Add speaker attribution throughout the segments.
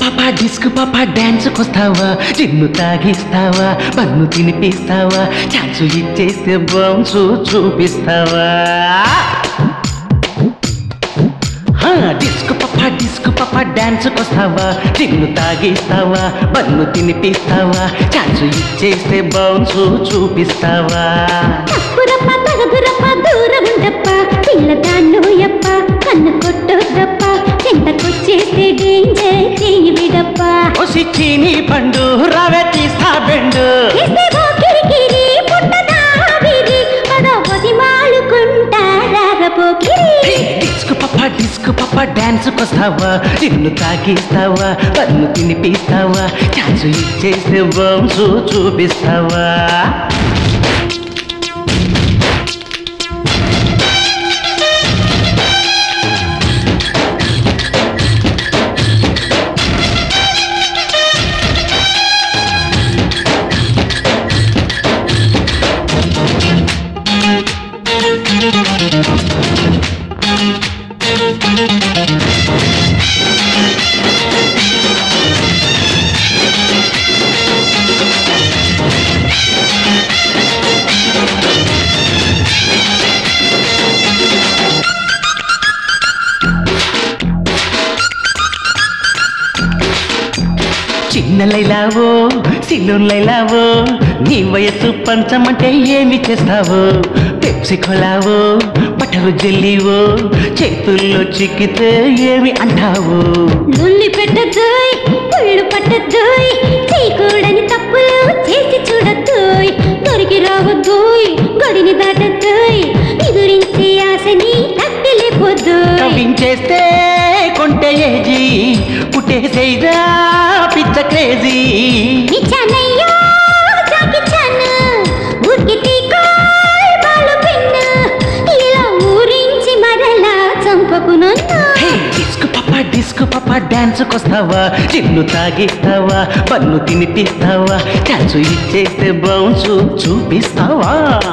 Speaker 1: పాప డిస్క్ పాప డాన్స్ కొస్తావా జిన్ను తాగిస్తావా బన్ను తినిపిస్తావా ఛాన్సు ఇచ్చేస్తే బౌన్సు చూపిస్తావా హా, డిస్క్ పప్ప డిస్క్ పప్ప డాన్స్ కొస్తావా జిన్ను తాగిస్తావా బన్ను తినిపిస్తావా ఛాన్సు ఇచ్చేస్తే బౌన్సు చూపిస్తావా
Speaker 2: తప్పురప్ప తగదురప్ప దూరముండప్ప పిల్లదాన్ను యప్ప కన్ను కొట్టొద్దప్ప చెంతకొచ్చేస్తే డేంజర్ చెయ్యి విడప్ప
Speaker 1: ఒసి చీని పండు రవె తీస్తా బెండు
Speaker 2: చేస్తే ఓ కిరికిరి పుట్టదా విరి పద పొది మాలుకుంటారా పోకిరి
Speaker 1: డిస్క్ పప్ప డిస్క్ పప్ప డాన్స్ కొస్తావా నిన్ను తాకిస్తావా పన్ను తినిపిస్తావా ఛాన్స్ ఇచ్చేస్తే బౌన్సు చూపిస్తావా చిన్న లైలావో సిల్లు లైలావో నీ వయస్సు పంచమంటే ఏమి చేస్తావో పెప్సి కొలావో బట్టలు జల్లివో చేతుల్లో చిక్కితే ఏమి అంటావు
Speaker 2: లొల్లి పెట్టద్దోయ్ పుళ్ళు పట్టద్దోయ్ చేయకూడని తప్పులు చేసి చూడద్దోయ్ దొరికి రావద్దోయ్ గడిని దాటద్దోయ్ ఎదురించే ఆశని తట్టలేపోద్దోయ్
Speaker 1: కవించేస్తే కొంటే ఏజీ పుట్టేసేదా పిచ్చ క్రేజీ
Speaker 2: నిచ్చానయ్యో జాకిచాను ఊరికి తీకోయ్ బాలు పిన్న ఇలా ఊరించి మరలా చంపకు నన్ను
Speaker 1: హే, డిస్క్ పప్ప డిస్క్ పప్ప డాన్స్ కొస్తావా చిన్ను తాగిస్తావా పన్ను తినిపిస్తావా ఛాన్స్ ఇచ్చేస్తే బౌన్స్ చూపిస్తావా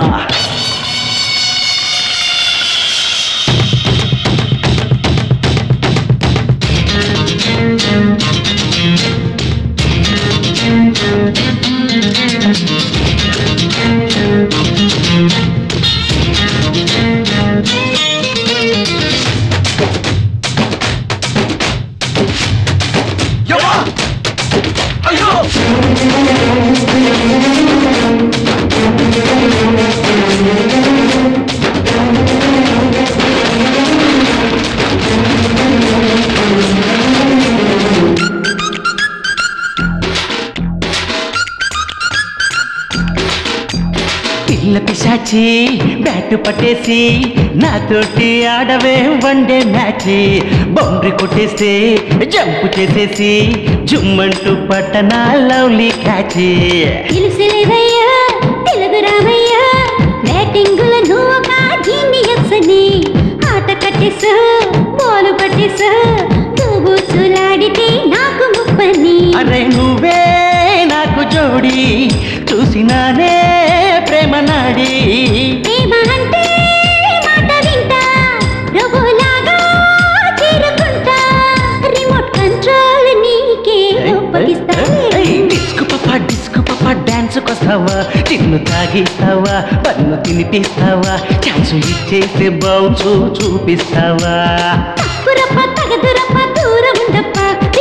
Speaker 1: పిల్ల పిశాచి బ్యాట్ పట్టేసి నాతోటి ఆడవే వన్డే మ్యాచ్ బౌండరీ కొట్టేస్తే జంప్ చేసేసి జుమ్మంటూ పట్టనా లవ్లీ క్యాచ్
Speaker 2: తెలుసులేవయ్యా తెలుగు రావయ్యా బ్యాటింగుల నువ్వు ఒక జీనియస్ అని ఆట కట్టేసా బాలు పట్టేసా నువ్వు చులాడితే నాకు ముప్పని
Speaker 1: అరే నువ్వే నాకు జోడి చూసినానే ప్రేమ నాడి
Speaker 2: ప్రేమ అంటే మాట వింటా రోబోలాగా చేరుకుంటా రిమోట్ కంట్రోల్ నీకే ఒప్పగిస్తా
Speaker 1: డిస్క్ పప్ప డిస్క్ పప్ప డాన్స్ కొస్తావా చిన్ను తాగిస్తావా పన్ను తినిపిస్తావా ఛాన్స్ ఇచ్చేస్తే బౌన్స్ చూపిస్తావా
Speaker 2: తప్పురప్ప తగదురప్ప దూరం ఉండప్ప